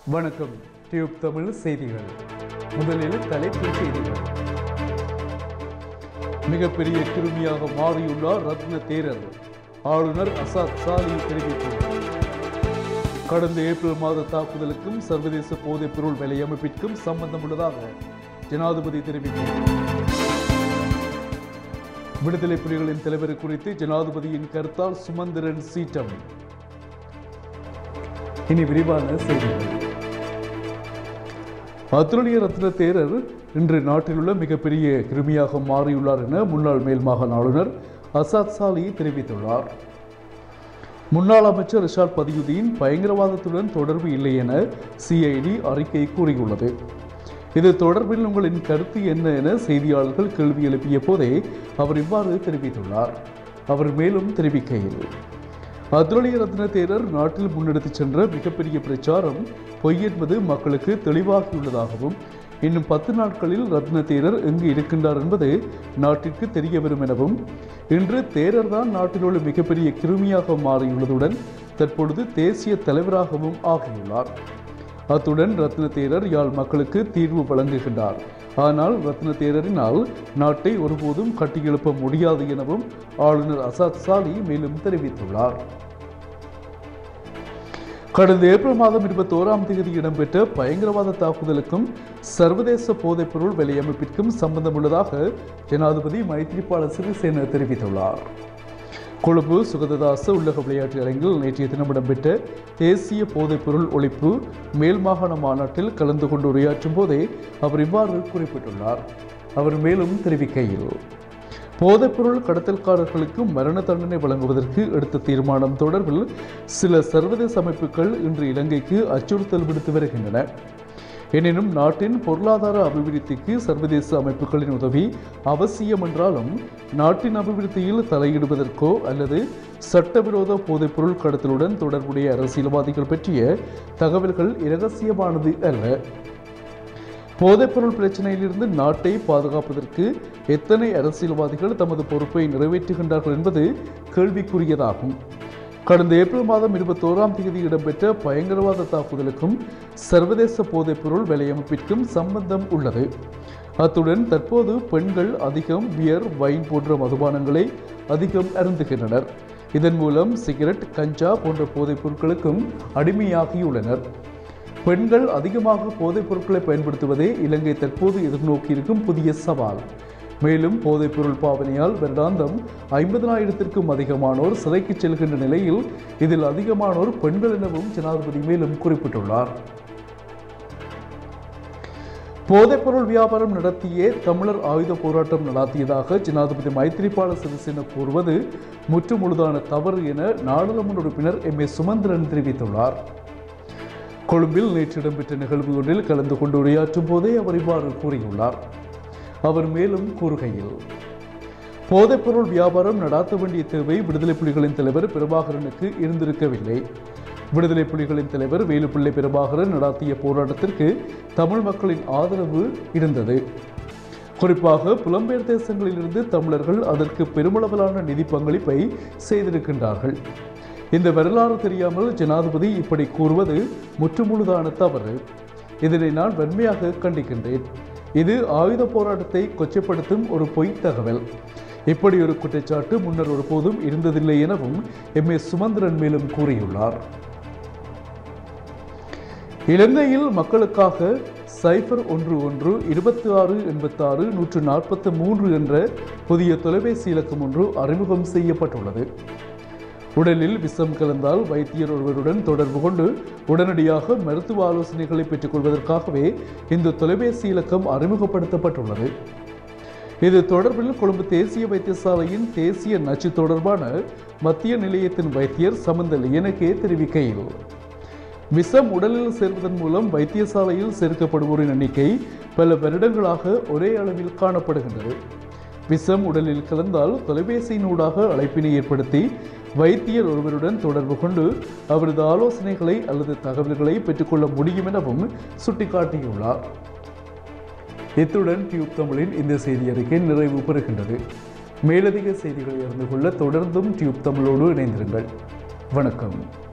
வணக்கம் டியூப் தமிழ் செய்திகள் முதலில் தலைப்புச் செய்திகள் மிகப்பெரிய கிருமியாக மாறியுள்ளார் ரத்ன தேரர் ஆளுநர் அசாத் சாலி தெரிவித்துள்ளார் கடந்த ஏப்ரல் மாத தாக்குதலுக்கும் சர்வதேச போதைப் பொருள் விலை அமைப்பிற்கும் சம்பந்தம் உள்ளதாக ஜனாதிபதி தெரிவித்தார் விடுதலை புலிகளின் தலைவர் குறித்து ஜனாதிபதியின் கருத்தால் சுமந்திரன் சீட்டம் இனி விரிவான செய்திகள் அத்துலனிய ரத்ன தேரர் இன்று நாட்டில் உள்ள மிகப்பெரிய கிருமியாக மாறியுள்ளார் என முன்னாள் மேல் மாகாண ஆளுநர் அசாத் சாலி தெரிவித்துள்ளார் முன்னாள் அமைச்சர் ரிஷாட் பதியுதீன் பயங்கரவாதத்துடன் தொடர்பு இல்லை என சிஐடி அறிக்கை கூறியுள்ளது இது தொடர்பில் உங்களின் கருத்து என்ன என செய்தியாளர்கள் கேள்வி எழுப்பிய போதே அவர் இவ்வாறு தெரிவித்துள்ளார் அவர் மேலும் தெரிவிக்கையில் அதுரலிய ரத்ன தேரர் நாட்டில் முன்னெடுத்துச் சென்ற மிகப்பெரிய பிரச்சாரம் பொய் என்பது மக்களுக்கு தெளிவாகியுள்ளதாகவும் இன்னும் பத்து நாட்களில் ரத்ன தேரர் எங்கு இருக்கின்றார் என்பது நாட்டிற்கு தெரிய வரும் எனவும் இன்று தேரர் தான் நாட்டில் உள்ள மிகப்பெரிய கிருமியாக மாறியுள்ளதுடன் தற்பொழுது தேசிய தலைவராகவும் ஆகியுள்ளார் அத்துடன் ரத்ன தேரர் யாழ் மக்களுக்கு தீர்வு வழங்குகின்றார் ஆனால் ரத்ன தேரரினால் நாட்டை ஒருபோதும் கட்டியெழுப்ப முடியாது எனவும் ஆளுநர் அசாத் சாலி மேலும் தெரிவித்துள்ளார் கடந்த ஏப்ரல் மாதம் இருபத்தோராம் தேதி இடம்பெற்ற பயங்கரவாத தாக்குதலுக்கும் சர்வதேச போதைப்பொருள் விலையமைப்பிற்கும் சம்பந்தம் உள்ளதாக ஜனாதிபதி மைத்ரிபால சிறிசேன தெரிவித்துள்ளார் கொழும்பு சுகததாச உள்ளக விளையாட்டு அரங்கில் நேற்றைய தினம் இடம்பெற்ற தேசிய போதைப்பொருள் ஒழிப்பு மேல் மாகாண மாநாட்டில் கலந்து கொண்டு உரையாற்றும் போதே அவர் இவ்வாறு குறிப்பிட்டுள்ளார் அவர் மேலும் தெரிவிக்கையில் போதைப்பொருள் கடத்தல்காரர்களுக்கு மரண தண்டனை வழங்குவதற்கு எடுத்த தீர்மானம் தொடர்பில் சில சர்வதேச அமைப்புகள் இன்று இலங்கைக்கு அச்சுறுத்தல் விடுத்து வருகின்றன எனினும் நாட்டின் பொருளாதார அபிவிருத்திக்கு சர்வதேச அமைப்புகளின் உதவி அவசியம் என்றாலும் நாட்டின் அபிவிருத்தியில் தலையிடுவதற்கோ அல்லது சட்டவிரோத போதைப்பொருள் கடத்தலுடன் தொடர்புடைய அரசியல்வாதிகள் பற்றிய தகவல்கள் இரகசியமானது அல்ல போதைப்பொருள் பிரச்சனையிலிருந்து நாட்டை பாதுகாப்பதற்கு எத்தனை அரசியல்வாதிகள் தமது பொறுப்பை நிறைவேற்றுகின்றார்கள் என்பது கேள்விக்குரியதாகும் கடந்த ஏப்ரல் மாதம் இருபத்தோராம் தேதி இடம்பெற்ற பயங்கரவாத தாக்குதலுக்கும் சர்வதேச போதைப்பொருள் விலையமைப்பிற்கும் சம்பந்தம் உள்ளது அத்துடன் தற்போது பெண்கள் அதிகம் பியர் வைன் போன்ற மதுபானங்களை அதிகம் அருந்துகின்றனர் இதன் மூலம் சிகரெட் கஞ்சா போன்ற போதைப் பொருட்களுக்கும் அடிமையாகியுள்ளனர் பெண்கள் அதிகமாக போதைப் பொருட்களை பயன்படுத்துவதே இலங்கை தற்போது எதிர்நோக்கியிருக்கும் புதிய சவால் மேலும் போதைப்பொருள் பாவனையால் வருடாந்தம் ஐம்பதனாயிரத்திற்கும் அதிகமானோர் சிறைக்கு செல்கின்ற நிலையில் இதில் அதிகமானோர் பெண்கள் எனவும் ஜனாதிபதி மேலும் குறிப்பிட்டுள்ளார் போதைப்பொருள் வியாபாரம் நடத்திய தமிழர் ஆயுத போராட்டம் நடாத்தியதாக ஜனாதிபதி மைத்திரிபால சிறிசேன கூறுவது முற்றுமுழுதான தவறு என நாடாளுமன்ற உறுப்பினர் எம் ஏ சுமந்திரன் தெரிவித்துள்ளார் கொழும்பில் நேற்று இடம்பெற்ற நிகழ்வு ஒன்றில் கலந்து கொண்டு உரையாற்றும் போதே அவர் இவ்வாறு கூறியுள்ளார் அவர் மேலும் கூறுகையில் போதைப்பொருள் வியாபாரம் நடாத்த வேண்டிய தேவை விடுதலை புலிகளின் தலைவர் பிரபாகரனுக்கு இருந்திருக்கவில்லை விடுதலை புலிகளின் தலைவர் வேலுப்பிள்ளை பிரபாகரன் நடாத்திய போராட்டத்திற்கு தமிழ் மக்களின் ஆதரவு இருந்தது குறிப்பாக புலம்பெயர் தேசங்களிலிருந்து தமிழர்கள் அதற்கு பெருமளவிலான நிதி பங்களிப்பை செய்திருக்கின்றார்கள் இந்த வரலாறு தெரியாமல் ஜனாதிபதி இப்படி கூறுவது முற்றுமுழுதான தவறு இதனை நான் வன்மையாக கண்டிக்கின்றேன் இது ஆயுத போராட்டத்தை கொச்சைப்படுத்தும் ஒரு பொய் தகவல் இப்படி ஒரு குற்றச்சாட்டு முன்னர் ஒருபோதும் இருந்ததில்லை எனவும் எம் ஏ சுமந்திரன் மேலும் கூறியுள்ளார் இலங்கையில் மக்களுக்காக சைபர் ஒன்று ஒன்று இருபத்தி ஆறு எண்பத்தாறு நூற்று நாற்பத்தி மூன்று என்ற புதிய தொலைபேசி இலக்கம் ஒன்று அறிமுகம் செய்யப்பட்டுள்ளது உடலில் விஷம் கலந்தால் வைத்தியர் ஒருவருடன் தொடர்பு கொண்டு உடனடியாக மருத்துவ ஆலோசனைகளை பெற்றுக்கொள்வதற்காகவே இந்த தொலைபேசி இலக்கம் அறிமுகப்படுத்தப்பட்டுள்ளது இது தொடர்பில் கொழும்பு தேசிய வைத்தியசாலையின் தேசிய நச்சு தொடர்பான மத்திய நிலையத்தின் வைத்தியர் சமந்தல் எனக்கே தெரிவிக்கையில் விஷம் உடலில் சேர்வதன் மூலம் வைத்தியசாலையில் சேர்க்கப்படுவோரின் எண்ணிக்கை பல வருடங்களாக ஒரே அளவில் காணப்படுகின்றது விஷம் உடலில் கலந்தால் தொலைபேசியினூடாக அழைப்பினை ஏற்படுத்தி வைத்தியர் ஒருவருடன் தொடர்பு கொண்டு அவரது ஆலோசனைகளை அல்லது தகவல்களை பெற்றுக்கொள்ள முடியும் எனவும் சுட்டிக்காட்டியுள்ளார் இத்துடன் டியூப் தமிழின் இந்த செய்தி அறிக்கை நிறைவு பெறுகின்றது மேலதிக செய்திகளை அறிந்து கொள்ள தொடர்ந்தும் டியூப் தமிழோடு இணைந்திருங்கள் வணக்கம்